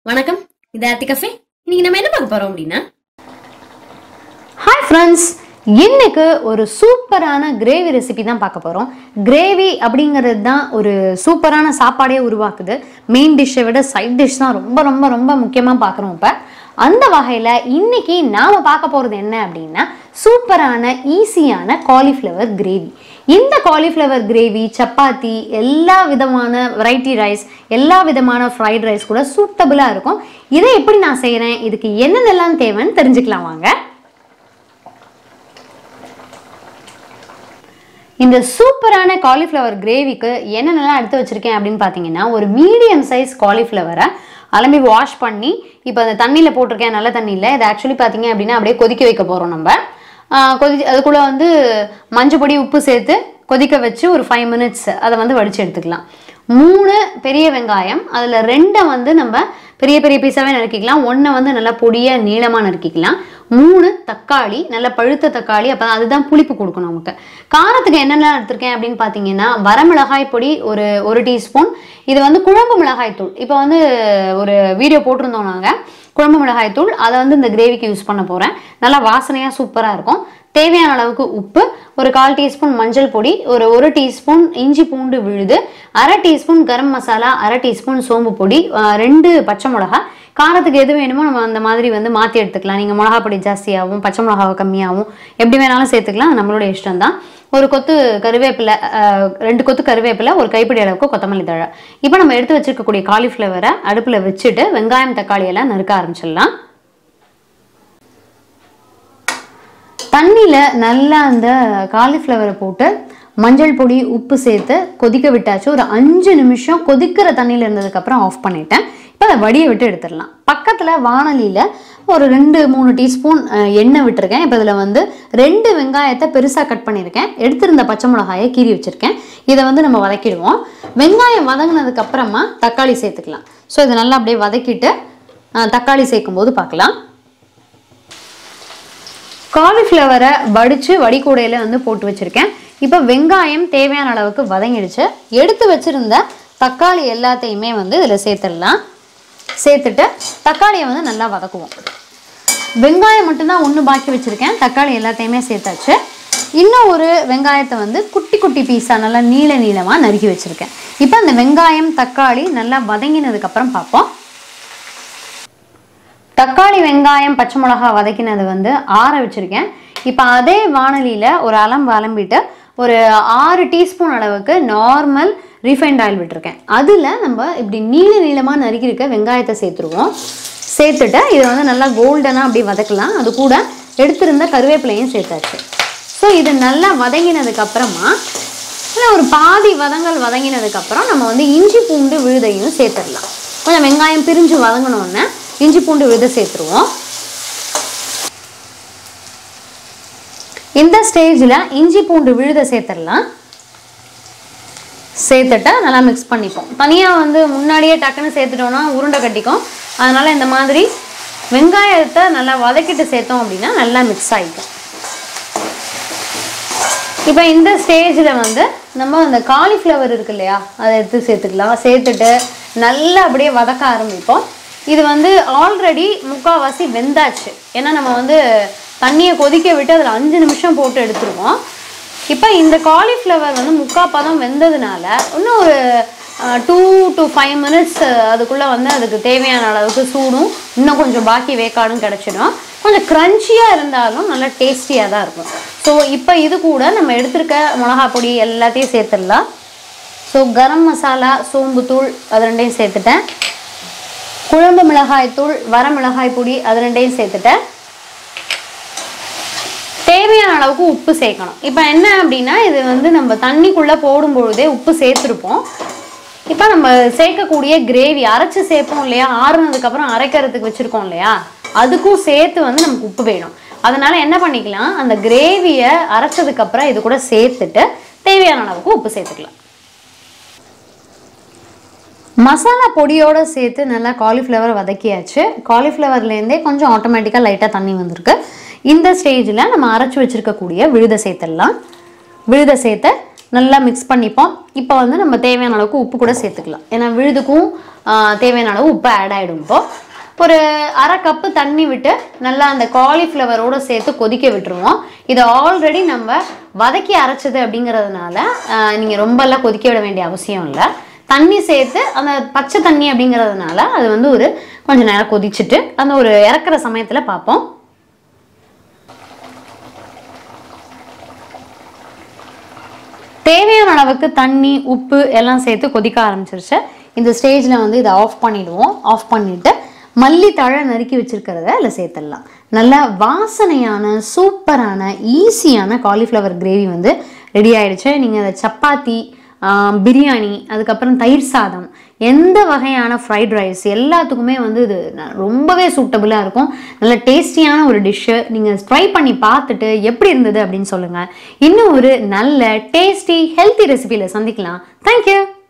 வணக்கம் இது ஆர்த்தி கஃபே இன்னைக்கு நம்ம என்ன பார்க்க போறோம் அப்படின்னா ஹாய் ஃப்ரெண்ட்ஸ் இன்னைக்கு ஒரு சூப்பரான கிரேவி ரெசிபி தான் பார்க்க போகிறோம் கிரேவி அப்படிங்கிறது தான் ஒரு சூப்பரான சாப்பாடே உருவாக்குது மெயின் டிஷ்ஷை விட சைட் டிஷ் தான் ரொம்ப ரொம்ப ரொம்ப முக்கியமாக பார்க்குறோம் இப்போ அந்த வகையில் இன்னைக்கு நாம் பார்க்க போகிறது என்ன அப்படின்னா சூப்பரான ஈஸியான காலிஃப்ளவர் கிரேவி இந்த காலிஃப்ளவர் கிரேவி சப்பாத்தி எல்லா விதமான வெரைட்டி ரைஸ் எல்லா விதமான ஃப்ரைட் ரைஸ் கூட சூட்டபுளாக இருக்கும் இதை எப்படி நான் செய்கிறேன் இதுக்கு என்னென்னலாம் தேவைன்னு தெரிஞ்சுக்கலாம் வாங்க இந்த சூப்பரான காலிஃப்ளவர் கிரேவிக்கு என்னென்னலாம் எடுத்து வச்சிருக்கேன் அப்படின்னு பார்த்தீங்கன்னா ஒரு மீடியம் சைஸ் காலிஃப்ளவரை அலம்பி வாஷ் பண்ணி இப்போ அந்த தண்ணியில் போட்டிருக்கேன் நல்ல தண்ணியில் இது ஆக்சுவலி பார்த்தீங்க அப்படின்னா அப்படியே கொதிக்க வைக்க போகிறோம் நம்ம ஆஹ் கொதி அதுக்குள்ளே வந்து மஞ்சள் பொடி உப்பு சேர்த்து கொதிக்க வச்சு ஒரு ஃபைவ் மினிட்ஸ் அதை வந்து வடித்து எடுத்துக்கலாம் மூணு பெரிய வெங்காயம் அதில் ரெண்டை வந்து நம்ம பெரிய பெரிய பீஸாவே நறுக்கிக்கலாம் ஒன்றை வந்து நல்லா பொடியாக நீளமாக நறுக்கிக்கலாம் மூணு தக்காளி நல்ல பழுத்த தக்காளி அப்போ அதுதான் புளிப்பு கொடுக்கும் நமக்கு காரத்துக்கு என்னென்ன எடுத்திருக்கேன் அப்படின்னு பார்த்தீங்கன்னா வரமிளகாய் பொடி ஒரு ஒரு டீஸ்பூன் இது வந்து குழம்பு மிளகாய் தூள் இப்போ வந்து ஒரு வீடியோ போட்டிருந்தோம் நாங்கள் குழம்பு மிளகாய் தூள் அதை வந்து இந்த கிரேவிக்கு யூஸ் பண்ண போகிறேன் நல்லா வாசனையாக சூப்பராக இருக்கும் தேவையான அளவுக்கு உப்பு ஒரு கால் டீஸ்பூன் மஞ்சள் பொடி ஒரு ஒரு டீஸ்பூன் இஞ்சி பூண்டு விழுது அரை டீஸ்பூன் கரம் மசாலா அரை டீஸ்பூன் சோம்பு பொடி ஆஹ் ரெண்டு பச்சை மிளகா காரத்துக்கு எது வேணுமோ நம்ம அந்த மாதிரி வந்து மாற்றி எடுத்துக்கலாம் நீங்கள் மிளகா பொடி ஜாஸ்தியாகவும் பச்சை மிளகாவை கம்மியாகவும் எப்படி வேணாலும் சேர்த்துக்கலாம் அது நம்மளோட இஷ்டம் தான் ஒரு கொத்து கருவேப்பிலை ஆஹ் ரெண்டு கொத்து கருவேப்பிலை ஒரு கைப்பிடி அளவுக்கு கொத்தமல்லி தழை இப்போ நம்ம எடுத்து வச்சிருக்கக்கூடிய காலிஃப்ளவரை அடுப்பில் வச்சுட்டு வெங்காயம் தக்காளி எல்லாம் நறுக்க ஆரம்பிச்சிடலாம் தண்ணியில் நல்லா அந்த காலிஃப்ளவரை போட்டு மஞ்சள் பொடி உப்பு சேர்த்து கொதிக்க விட்டாச்சு ஒரு அஞ்சு நிமிஷம் கொதிக்கிற தண்ணியில் இருந்ததுக்கப்புறம் ஆஃப் பண்ணிட்டேன் இப்போ அதை வடியை விட்டு எடுத்துடலாம் பக்கத்தில் வானலியில் ஒரு ரெண்டு மூணு டீஸ்பூன் அஹ், எண்ணெய் விட்டுருக்கேன் இப்போ இதில் வந்து ரெண்டு வெங்காயத்தை பெருசாக கட் பண்ணியிருக்கேன் எடுத்திருந்த பச்சை மிளகாயை கீறி வச்சுருக்கேன் இதை வந்து நம்ம வதக்கிடுவோம் வெங்காயம் வதங்கினதுக்கு அப்புறமா தக்காளி சேர்த்துக்கலாம் ஸோ இதை நல்லா அப்படியே வதக்கிட்டு அஹ், தக்காளி சேர்க்கும்போது பார்க்கலாம் காலிஃப்ளவரை வடித்து வடிகூடையில் வந்து போட்டு வச்சுருக்கேன் இப்போ வெங்காயம் தேவையான அளவுக்கு வதங்கிடுச்சு எடுத்து வச்சுருந்த தக்காளி எல்லாத்தையுமே வந்து இதில் சேர்த்துடலாம் சேர்த்துட்டு தக்காளியை வந்து நல்லா வதக்குவோம் வெங்காயம் மட்டும்தான் ஒன்று பாக்கி வச்சுருக்கேன் தக்காளி எல்லாத்தையுமே சேர்த்தாச்சு இன்னும் ஒரு வெங்காயத்தை வந்து குட்டி குட்டி பீஸாக நல்லா நீள நீளமாக நறுக்கி வச்சுருக்கேன் இப்போ அந்த வெங்காயம் தக்காளி நல்லா வதங்கினதுக்கப்புறம் பார்ப்போம் தக்காளி வெங்காயம் பச்சை மிளகா வதக்கினது வந்து ஆற வச்சுருக்கேன் இப்போ அதே வானலியில் ஒரு அலம்பு அலம்பிட்டு ஒரு ஆறு டீஸ்பூன் அளவுக்கு நார்மல் ரீஃபைண்ட் ஆயில் விட்டுருக்கேன் அதில் நம்ம இப்படி நீள நீளமாக நறுக்கியிருக்க வெங்காயத்தை சேர்த்துருவோம் சேர்த்துட்டு இதை வந்து நல்லா கோல்டனாக அப்படி வதக்கலாம் அது கூட எடுத்திருந்த கருவேப்பிலையும் சேர்த்தாச்சு ஸோ இது நல்லா வதங்கினதுக்கு அப்புறமா இல்லை ஒரு பாதி வதங்கல் வதங்கினதுக்கப்புறம் நம்ம வந்து இஞ்சி பூண்டு விழுதையும் சேர்த்துடலாம் கொஞ்சம் வெங்காயம் பிரிஞ்சு வதங்கினோடனே இஞ்சி பூண்டு விழுதை சேர்த்துருவோம் இந்த ஸ்டேஜில் இஞ்சி பூண்டு விழுதை சேர்த்துடலாம் சேர்த்துட்டு நல்லா மிக்ஸ் பண்ணிப்போம் தனியாக வந்து முன்னாடியே டக்குன்னு சேர்த்துட்டோம்னா உருண்டை கட்டிக்கும் அதனால் இந்த மாதிரி வெங்காயத்தை நல்லா வதக்கிட்டு சேர்த்தோம் அப்படின்னா நல்லா மிக்ஸ் ஆகிக்கும் இப்போ இந்த ஸ்டேஜில் வந்து நம்ம அந்த காலிஃப்ளவர் இருக்கு இல்லையா அதை எடுத்து சேர்த்துக்கலாம் சேர்த்துட்டு நல்லா அப்படியே வதக்க ஆரம்பிப்போம் இது வந்து ஆல்ரெடி முக்கால்வாசி வெந்தாச்சு ஏன்னா நம்ம வந்து தண்ணியை கொதிக்க விட்டு அதில் அஞ்சு நிமிஷம் போட்டு எடுத்துருவோம் இப்போ இந்த காலிஃப்ளவர் வந்து முக்கா பதம் வெந்ததுனால இன்னும் ஒரு டூ டு ஃபைவ் மினிட்ஸ் அதுக்குள்ளே வந்து அதுக்கு தேவையான அளவுக்கு சூடும் இன்னும் கொஞ்சம் பாக்கி வேக்காடும் கிடச்சிடும் கொஞ்சம் க்ரன்ச்சியாக இருந்தாலும் நல்லா டேஸ்டியாக தான் இருக்கும் ஸோ இப்போ இது கூட நம்ம எடுத்திருக்க மிளகா பொடி எல்லாத்தையும் சேர்த்துடலாம் ஸோ கரம் மசாலா சோம்பு தூள் அது ரெண்டையும் சேர்த்துட்டேன் குழம்பு மிளகாய் தூள் வர மிளகாய் பொடி அது ரெண்டையும் சேர்த்துட்டேன் தேவையான அளவுக்கு உப்பு சேர்க்கணும் இப்போ என்ன அப்படின்னா இது வந்து நம்ம தண்ணிக்குள்ளே போடும்பொழுதே உப்பு சேர்த்துருப்போம் இப்போ நம்ம சேர்க்கக்கூடிய கிரேவி அரைச்சி சேர்ப்போம் இல்லையா ஆறுனதுக்கப்புறம் அரைக்கிறதுக்கு வச்சுருக்கோம் இல்லையா அதுக்கும் சேர்த்து வந்து நமக்கு உப்பு வேணும் அதனால என்ன பண்ணிக்கலாம் அந்த கிரேவியை அரைச்சதுக்கப்புறம் இது கூட சேர்த்துட்டு தேவையான அளவுக்கு உப்பு சேர்த்துக்கலாம் மசாலா பொடியோட சேர்த்து நல்லா காலிஃப்ளவர் வதக்கியாச்சு காலிஃப்ளவர்லேருந்தே கொஞ்சம் ஆட்டோமேட்டிக்காக லைட்டாக தண்ணி வந்திருக்கு இந்த ஸ்டேஜில் நம்ம அரைச்சி வச்சுருக்கக்கூடிய விழுதை சேர்த்துடலாம் விழுதை சேர்த்து நல்லா மிக்ஸ் பண்ணிப்போம் இப்போ வந்து நம்ம தேவையான அளவுக்கு உப்பு கூட சேர்த்துக்கலாம் ஏன்னா விழுதுக்கும் ஆஹ் தேவையான அளவு உப்பு ஆட் ஆகிடும் இப்போ ஒரு அரை கப்பு தண்ணி விட்டு நல்லா அந்த காலிஃப்ளவரோட சேர்த்து கொதிக்க விட்டுருவோம் இதை ஆல்ரெடி நம்ம வதக்கி அரைச்சது அப்படிங்கிறதுனால ஆஹ் நீங்க ரொம்ப எல்லாம் கொதிக்க விட வேண்டிய அவசியம் இல்லை தண்ணி சேர்த்து அந்த பச்சை தண்ணி அப்படிங்கிறதுனால அது வந்து ஒரு கொஞ்ச நேரம் கொதிச்சுட்டு அந்த ஒரு இறக்குற சமயத்தில் பார்ப்போம் தேவையான அளவுக்கு தண்ணி உப்பு எல்லாம் சேர்த்து கொதிக்க ஆரம்பிச்சிருச்சு இந்த ஸ்டேஜில் வந்து இதை ஆஃப் பண்ணிடுவோம் ஆஃப் பண்ணிவிட்டு மல்லித்தழை நறுக்கி வச்சிருக்கிறத அதில் சேர்த்துடலாம் நல்ல வாசனையான சூப்பரான ஈஸியான காலிஃப்ளவர் கிரேவி வந்து ரெடி ஆயிடுச்சு நீங்கள் அதை சப்பாத்தி ஆஹ், பிரியாணி அதுக்கப்புறம் தயிர் சாதம் எந்த வகையான ஃப்ரைட் ரைஸ் எல்லாத்துக்குமே வந்து இது ந- ரொம்பவே சூட்டபுளாக இருக்கும் நல்ல டேஸ்டியான ஒரு டிஷ்ஷு நீங்கள் ட்ரை பண்ணி பார்த்துட்டு எப்படி இருந்தது அப்படின்னு சொல்லுங்கள் இன்னும் ஒரு நல்ல டேஸ்டி ஹெல்த்தி ரெசிபியில் சந்திக்கலாம் தேங்க்யூ